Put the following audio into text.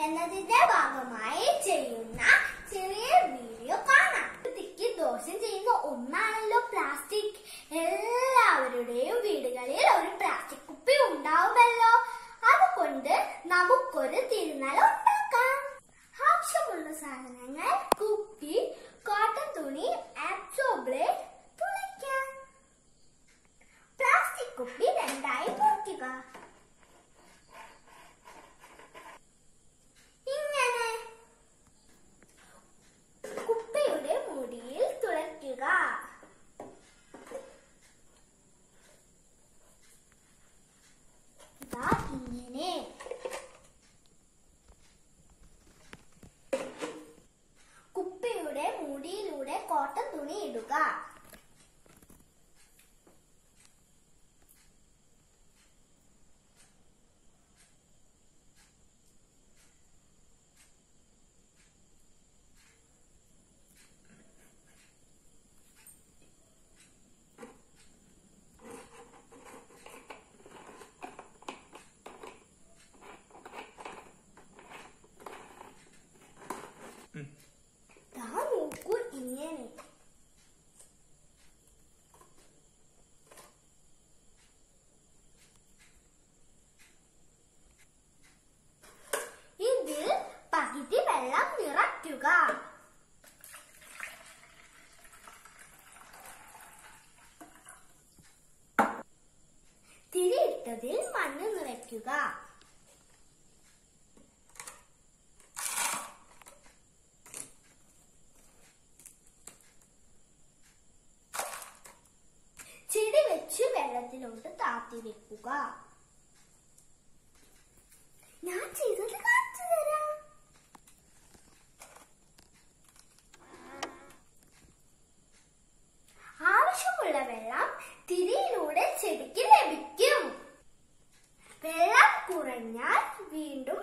എന്നതിന്റെ ഭാഗമായി ചെയ്യുന്ന ചെറിയ വീഡിയോ കാണാം വൃത്തിക്ക് ദോഷം ചെയ്യുന്ന ഒന്നാണല്ലോ പ്ലാസ്റ്റിക് എല്ലാവരുടെയും വീടുകളിൽ ഒരു പ്ലാസ്റ്റിക് കുപ്പി ഉണ്ടാവുമല്ലോ അതുകൊണ്ട് നമുക്കൊരു തിരുനാൾ ഉണ്ടാക്കാം ആവശ്യമുള്ള സാധനങ്ങൾ കുപ്പി കോട്ടൺ തുണി ആപ്സോബ്ലേഡ് തുളയ്ക്കാം പ്ലാസ്റ്റിക് കുപ്പി രണ്ടായി മുറിക്കുക ഇങ്ങനെ കുപ്പിയുടെ മുടിയിൽ തുളയ്ക്കുക ഇതാ ഇങ്ങനെ കുപ്പിയുടെ മുടിയിലൂടെ കോട്ടൺ തുണി ഇടുക ദാ നോക്കൂ ഇങ്ങനെ ഇതിൽ പകുതി വെള്ളം നിറയ്ക്കുക തിരിയിട്ടതിൽ മണ്ണ് നിറയ്ക്കുക ചെടി വെച്ച് വെള്ളത്തിലോട്ട് താത്തി വെക്കുക ഞാൻ ചെയ്തത് കാണിച്ചു തരാം ആവശ്യമുള്ള വെള്ളം തിരിയിലൂടെ ചെടിക്ക് ലഭിക്കും വെള്ളം കുറഞ്ഞാൽ വീണ്ടും